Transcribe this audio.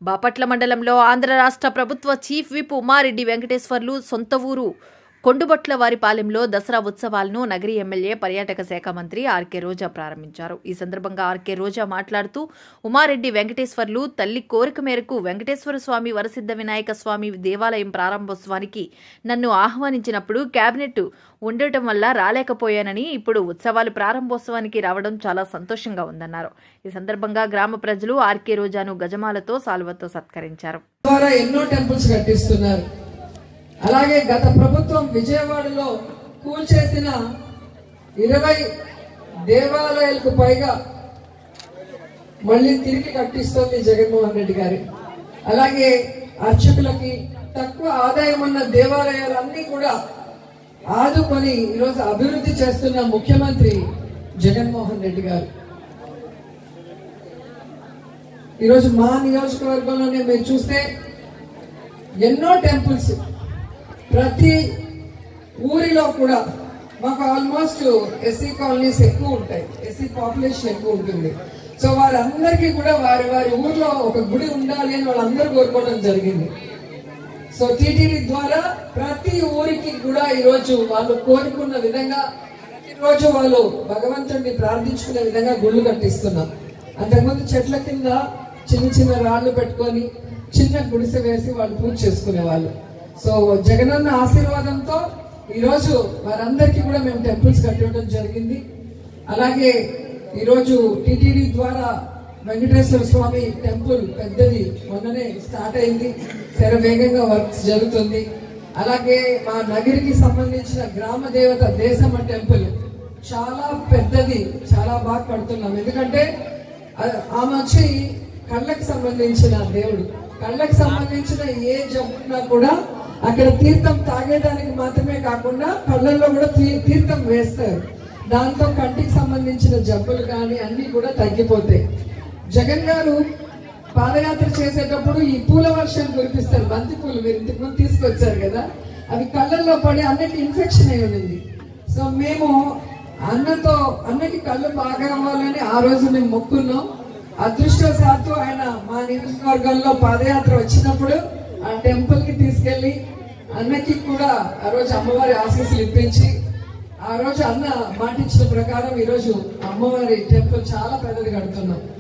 బాపట్ల మండలంలో ఆంధ్ర రాష్ట్ర ప్రభుత్వ చీఫ్ విప్ ఉమారెడ్డి వెంకటేశ్వర్లు సొంత ఊరు కొండుబొట్ల వారిపాలెంలో దసరా ఉత్సవాలను నగరి ఎమ్మెల్యే పర్యాటక శాఖ మంత్రి ఆర్కే రోజా ప్రారంభించారు ఈ సందర్భంగా ఆర్కే రోజా మాట్లాడుతూ ఉమారెడ్డి వెంకటేశ్వర్లు తల్లి కోరిక మేరకు వెంకటేశ్వర స్వామి వరసిద్ధ వినాయక స్వామి దేవాలయం ప్రారంభోత్సవానికి నన్ను ఆహ్వానించినప్పుడు కేబినెట్ ఉండటం వల్ల రాలేకపోయానని ఇప్పుడు ఉత్సవాలు ప్రారంభోత్సవానికి రావడం చాలా సంతోషంగా ఉందన్నారు ఈ సందర్భంగా గ్రామ ప్రజలు ఆర్కే రోజాను గజమాలతో సాల్వతో సత్కరించారు ద్వారా ఎన్నో టెంపుల్స్ కట్టిస్తున్నారు అలాగే గత ప్రభుత్వం విజయవాడలో కూల్చేసిన ఇరవై దేవాలయాలకు పైగా మళ్ళీ తిరిగి కట్టిస్తోంది జగన్మోహన్ రెడ్డి గారు అలాగే అర్చకులకి తక్కువ ఆదాయం ఉన్న దేవాలయాలన్నీ కూడా ఆదుకొని ఈరోజు అభివృద్ధి చేస్తున్న ముఖ్యమంత్రి జగన్మోహన్ రెడ్డి గారు ఈరోజు మా నియోజకవర్గంలోనే మీరు చూస్తే ఎన్నో టెంపుల్స్ ప్రతి ఊరిలో కూడా మాకు ఆల్మోస్ట్ ఎస్సీ కాలనీస్ ఎక్కువ ఉంటాయి ఎస్సీ పాపులేషన్ ఎక్కువ ఉంటుంది సో వారందరికీ కూడా వారి వారి ఊర్లో ఒక గుడి ఉండాలి అని వాళ్ళందరూ కోరుకోవడం జరిగింది సో టీటీడీ ద్వారా ప్రతి ఊరికి కూడా ఈరోజు వాళ్ళు కోరుకున్న విధంగా ప్రతిరోజు వాళ్ళు భగవంతుడిని ప్రార్థించుకునే విధంగా గుళ్ళు కట్టిస్తున్నాం అంతకుముందు చెట్ల కింద చిన్న చిన్న రాళ్ళు పెట్టుకొని చిన్న గుడిసె వేసి వాళ్ళు పూజ చేసుకునే వాళ్ళు సో జగనన్న ఆశీర్వాదంతో ఈరోజు వారందరికీ కూడా మేము టెంపుల్స్ కట్టివ్వడం జరిగింది అలాగే ఈరోజు టిటిడి ద్వారా వెంకటేశ్వర స్వామి టెంపుల్ పెద్దది మొన్ననే స్టార్ట్ అయింది శర వేగంగా వర్క్స్ జరుగుతుంది అలాగే మా నగరికి సంబంధించిన గ్రామ దేవత దేశమ్మ టెంపుల్ చాలా పెద్దది చాలా బాగా కడుతున్నాం ఎందుకంటే ఆ- ఆమె వచ్చి కళ్ళకి సంబంధించిన దేవుడు కళ్ళకి సంబంధించిన ఏ జబ్బున్నా కూడా అక్కడ తీర్థం తాగేదానికి మాత్రమే కాకుండా కళ్ళల్లో కూడా తీ- తీర్థం వేస్తారు దాంతో కంటికి సంబంధించిన జబ్బులు కానీ అన్ని కూడా తగ్గిపోతాయి జగన్ గారు పాదయాత్ర చేసేటప్పుడు ఈ పూల వర్షం కురిపిస్తారు బంతి పూలు మీరు ఇంతకు ముందు తీసుకొచ్చారు కదా అవి కళ్ళల్లో పడి అన్నకి ఇన్ఫెక్షన్ అయి ఉంది సో మేము అన్నతో అన్నకి కళ్ళు బాగా అవ్వాలని ఆ రోజు మేము మొక్కున్నాం అదృష్టవశాత్తు ఆయన మా నియోజకవర్గంలో పాదయాత్ర వచ్చినప్పుడు ఆ టెంపుల్ కి తీసుకెళ్లి అన్నకి కూడా ఆ రోజు అమ్మవారి ఆశీస్సులు ఇప్పించి ఆ రోజు అన్న మాటిచ్చిన ప్రకారం ఈ రోజు అమ్మవారి టెంపుల్ చాలా పెద్దది కడుతున్నాం